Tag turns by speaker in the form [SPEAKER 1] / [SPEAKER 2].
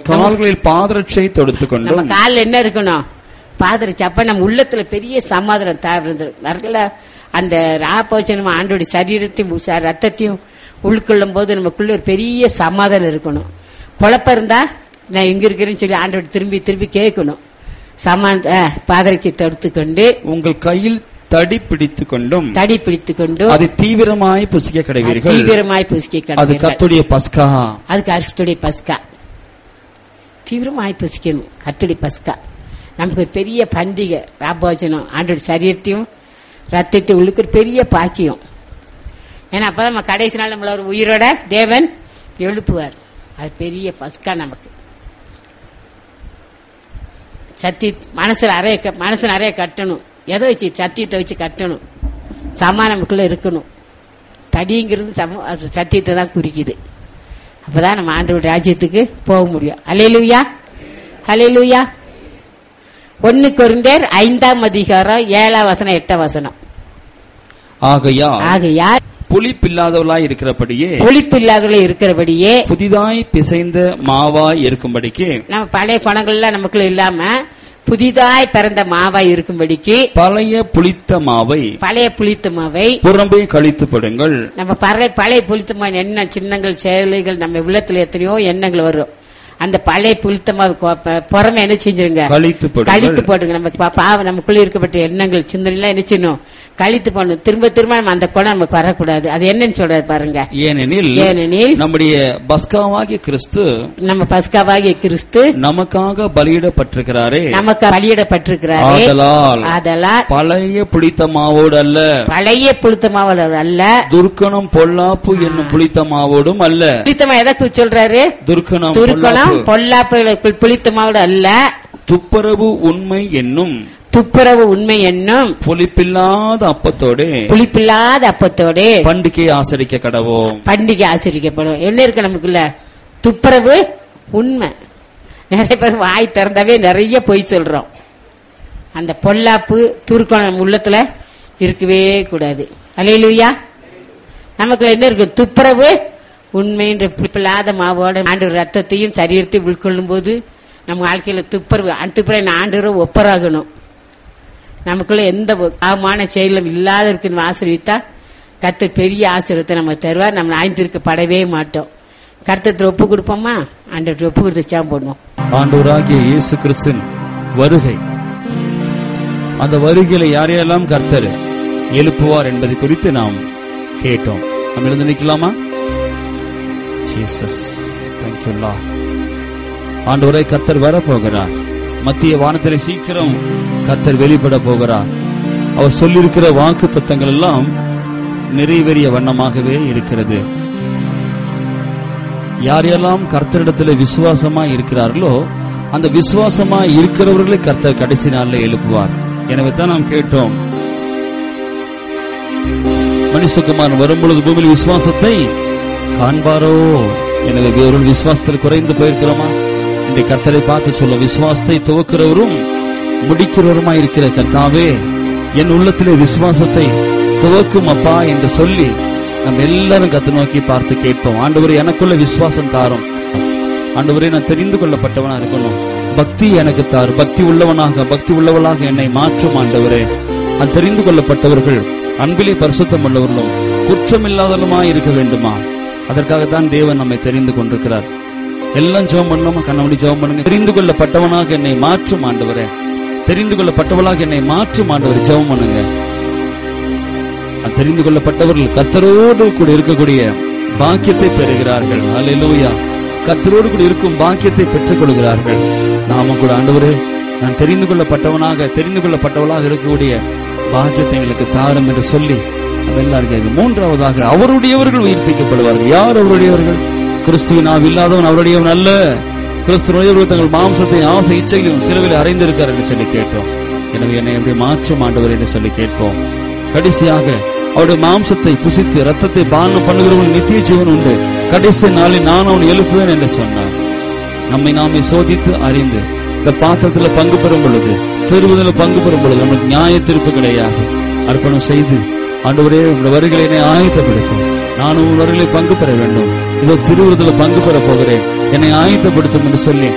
[SPEAKER 1] கால்களில் பாதரட்சை தொடுத்துக்
[SPEAKER 2] நம்ம
[SPEAKER 1] கொண்டும்
[SPEAKER 2] கால்ல என்ன இருக்கணும் பாதரிச்சு அப்ப நம்ம உள்ளத்துல பெரிய சமாதானம் தாழ்ந்து நல்ல அந்த ராப்போச்சனம் ஆண்டோட சரீரத்தையும் உ- ரத்தத்தையும் உள்கொள்ளும் போது நமக்குள்ள ஒரு பெரிய சமாதானம் இருக்கணும் பொழப்ப இருந்தா நான் எங்க இருக்கிறேன்னு சொல்லி ஆண்டோட திரும்பி திரும்பி கேட்கணும் சமான பாதரிச்சை தடுத்துக்கொண்டு
[SPEAKER 1] உங்கள் கையில் தடி பிடித்துக் கொண்டும்
[SPEAKER 2] தடி பிடித்துக் கொண்டு
[SPEAKER 1] அதை தீவிரமாய் புசிக்க கிடைவீர்கள்
[SPEAKER 2] தீவிரமாய் புசிக்க
[SPEAKER 1] அது
[SPEAKER 2] கடவீர்கள்.
[SPEAKER 1] கத்துடைய பஸ்கா
[SPEAKER 2] அதுக்கு அரிசுடைய பஸ்கா தீவிரமாய் புசிக்கணும் கத்துடி பஸ்கா நமக்கு ஒரு பெரிய பண்டிகை ராபோஜனம் ஆண்டோட சரீரத்தையும் ரத்தத்தை உள்ளுக்கு ஒரு பெரிய பாக்கியம் ஏன்னா அப்பதான் நம்ம கடைசி நாள் நம்மள ஒரு உயிரோட தேவன் எழுப்புவார் அது பெரிய பஸ்கா நமக்கு சத்தி மனசுல அறைய க- மனசு நிறைய கட்டணும் எதை வச்சு சத்தியத்தை வச்சு கட்டணும் சமா நமக்குள்ள இருக்கணும் தடிங்கிறது சம அது சத்தியத்தை தான் குறிக்குது அப்பதான் நம்ம ஆண்டோட ராஜ்யத்துக்கு போக முடியும் அலையலுயா அலையலுயா ஒன்னு கொரிந்தேர் ஐந்தாம் அதிகாரம் ஏழாம் வசனம் எட்டாம் வசனம்
[SPEAKER 1] ஆகையா
[SPEAKER 2] ஆகையால்
[SPEAKER 1] புளிப்பில்லாதவளாய் இருக்கிறபடியே
[SPEAKER 2] புளிப்பு இல்லாதவர்களே இருக்கிறபடியே
[SPEAKER 1] புதிதாய் பிசைந்த மாவாய் இருக்கும்படிக்கு
[SPEAKER 2] நம்ம பழைய குணங்கள்லாம் நமக்குள்ள இல்லாம புதிதாய் பிறந்த மாவாய் இருக்கும்படிக்கு
[SPEAKER 1] பழைய புளித்த மாவை
[SPEAKER 2] பழைய புளித்த மாவை
[SPEAKER 1] புறம்பே கழித்து படுங்கள்
[SPEAKER 2] நம்ம பழைய பழைய புளித்தமா எண்ணம் சின்னங்கள் செயலிகள் நம்ம உள்ளத்துல எத்தனையோ எண்ணங்கள் வரும் அந்த பழைய புளித்தமாவை புறமே என்ன செஞ்சிருங்க
[SPEAKER 1] கழித்து
[SPEAKER 2] கழித்து
[SPEAKER 1] படுங்கள்
[SPEAKER 2] போடுங்க நமக்கு பா- பாவம் நமக்குள்ள இருக்கப்பட்ட எண்ணங்கள் சிந்தனைலாம் என்ன செய்யணும் கழித்து போடணும் திரும்ப திரும்ப நம்ம அந்த குணம் நமக்கு வரக்கூடாது அது என்னன்னு சொல்றாரு பாருங்க
[SPEAKER 1] ஏனெனில்
[SPEAKER 2] ஏனெனில்
[SPEAKER 1] நம்முடைய பஸ்காவாகிய கிறிஸ்து
[SPEAKER 2] நம்ம பஸ்காவாகிய கிறிஸ்து
[SPEAKER 1] நமக்காக பலியிடப்பட்டிருக்கிறாரே
[SPEAKER 2] நமக்கு பலியிடப்பட்டிருக்கிறாரே
[SPEAKER 1] ஆதலால்
[SPEAKER 2] அதெல்லாம்
[SPEAKER 1] பழைய புளித்த மாவோடு அல்ல
[SPEAKER 2] பழைய புளித்தமாவல் அல்ல
[SPEAKER 1] துர்க்கணம் பொல்லாப்பு என்னும் புளித்த மாவோடும் அல்ல
[SPEAKER 2] புளித்தமா எதை குறிச்சு சொல்றாரு
[SPEAKER 1] துர்க்கணம்
[SPEAKER 2] துருக்கணம்
[SPEAKER 1] பொல்லாப்பு
[SPEAKER 2] பொல்லாப்பு புளித்தமாவோட அல்ல
[SPEAKER 1] துப்புரவு உண்மை என்னும்
[SPEAKER 2] துப்புரவு உண்மை என்னும்
[SPEAKER 1] புளிப்பில்லாத அப்பத்தோடு
[SPEAKER 2] புளிப்பில்லாத அப்பத்தோடு
[SPEAKER 1] பண்டிகை ஆசரிக்க கடவோம்
[SPEAKER 2] பண்டிகை ஆசிரிக்கப்படும் என்ன இருக்கு நமக்குள்ள துப்புரவு உண்மை நிறைய பேர் வாய் திறந்தாவே நிறைய பொய் சொல்றோம் அந்த பொல்லாப்பு துருக்கணம் நம்ம உள்ளத்துல இருக்கவே கூடாது அலையிலுயா நமக்கு என்ன இருக்கு துப்புரவு உண்மைன்ற பிள்ளாத மாவோட ஆண்டு ரத்தத்தையும் சரீரத்தையும் உள்கொள்ளும் போது நம்ம வாழ்க்கையில துப்புரவு அந்த துப்புரவு ஆண்டு ஒப்பராகணும் நமக்குள்ள எந்த பாவமான செயலும் இல்லாத இருக்குன்னு ஆசிரியத்தா கர்த்தர் பெரிய ஆசீர்வாதத்தை நம்ம தருவார் நம்ம ஆய்ந்திருக்கப்படவே மாட்டோம் கர்த்தத்தில் ஒப்பு கொடுப்போமா ஆண்டு ஒப்பு கொடுத்து சாம் போடுவோம்
[SPEAKER 1] ஆண்டவராகிய இயேசு கிறிஸ்தின் வருகை அந்த வருகையில யாரையெல்லாம் கர்த்தர் எழுப்புவார் என்பதை குறித்து நாம் கேட்டோம் நம்ம எழுந்து நிக்கலாமா ஜீசஸ் தேங்க்யூல்லா ஆண்டவரை கர்த்தர் வரப்போகிறார் மத்திய வானத்திலே சீக்கிரம் கர்த்தர் வெளிப்பட போகிறார் அவர் சொல்லியிருக்கிற வாக்கு தத்தங்கள் எல்லாம் நிறைவேறிய வண்ணமாகவே இருக்கிறது யாரெல்லாம் கர்த்தரிடத்தில் விசுவாசமா இருக்கிறார்களோ அந்த விசுவாசமா இருக்கிறவர்களை கர்த்தர் கடைசி நாள்ல எழுப்புவார் எனவே தான் நாம் கேட்டோம் மனுஷகுமார் வரும்பொழுது பூமியில் விசுவாசத்தை காண்பாரோ எனவே வேறொரு விசுவாசத்தில் குறைந்து போயிருக்கிறோமா இந்த கர்த்தரை பார்த்து சொல்ல விசுவாசத்தை துவக்கிறவரும் முடிக்கிறவருமா இருக்கிற கர்த்தாவே என் உள்ளத்திலே விசுவாசத்தை துவக்கும் அப்பா என்று சொல்லி நம்ம எல்லாரும் கத்து நோக்கி பார்த்து கேட்போம் ஆண்டவரே எனக்குள்ள விசுவாசம் தாரும் ஆண்டவரே நான் தெரிந்து கொள்ளப்பட்டவனா இருக்கணும் பக்தி எனக்கு தார் பக்தி உள்ளவனாக பக்தி உள்ளவளாக என்னை மாற்றும் ஆண்டவரே நான் தெரிந்து கொள்ளப்பட்டவர்கள் அன்பிலே பரிசுத்தம் உள்ளவர்களும் குற்றமில்லாதவருமாய் இருக்க வேண்டுமா அதற்காகத்தான் தேவன் நம்மை தெரிந்து கொண்டிருக்கிறார் எல்லாம் ஜெபம் பண்ணோமா கண்ணபடி ஜெபம் பண்ணுங்க தெரிந்து கொள்ளப்பட்டவனாக என்னை மாற்றும் ஆண்டவரே தெரிந்து கொள்ளப்பட்டவளாக என்னை மாற்றும் ஆண்டவர் ஜெபம் பண்ணுங்க நான் தெரிந்து கொள்ளப்பட்டவர்கள் கர்த்தரோடு கூட இருக்கக்கூடிய பாக்கியத்தை பெறுகிறார்கள் அல்லேலூயா கர்த்தரோடு கூட இருக்கும் பாக்கியத்தை பெற்றுக் கொள்கிறார்கள் நாம கூட ஆண்டவரே நான் தெரிந்து கொள்ளப்பட்டவனாக தெரிந்து கொள்ளப்பட்டவளாக இருக்கக்கூடிய பாக்கியத்தை எங்களுக்கு தாரும் என்று சொல்லி நம்ம எல்லாரும் கேட்கும் மூன்றாவதாக அவருடையவர்கள் உயிர்ப்பிக்கப்படுவார்கள் யார் அவருடையவர்கள் கிறிஸ்துவின் ஆவி இல்லாதவன் அவருடையவன் அல்ல கிறிஸ்துவனுடையவர்கள் தங்கள் மாம்சத்தை ஆசை இச்சையிலும் சிலுவையில் அறைந்திருக்கார் என்று சொல்லி கேட்டோம் எனவே என்னை எப்படி மாற்றும் ஆண்டவர் என்று சொல்லி கேட்போம் கடைசியாக அவருடைய மாம்சத்தை புசித்து ரத்தத்தை பானம் பண்ணுகிறவன் நித்திய ஜீவன் உண்டு கடைசி நாளில் நான் அவன் எழுப்புவேன் என்று சொன்னார் நம்மை நாமே சோதித்து அறிந்து இந்த பாத்திரத்தில் பங்கு பெறும் பொழுது திருவுதல பங்கு பெறும் பொழுது நமக்கு நியாய தீர்ப்பு கிடையாது அர்ப்பணம் செய்து ஆண்டவரே உங்கள் வருகளை ஆயத்தப்படுத்தும் நான் உங்கள் வருகளை பங்கு பெற வேண்டும் இதோ திருவுறுதல பங்கு பெற போகிறேன் என்னை ஆயத்தப்படுத்தும் என்று சொல்லி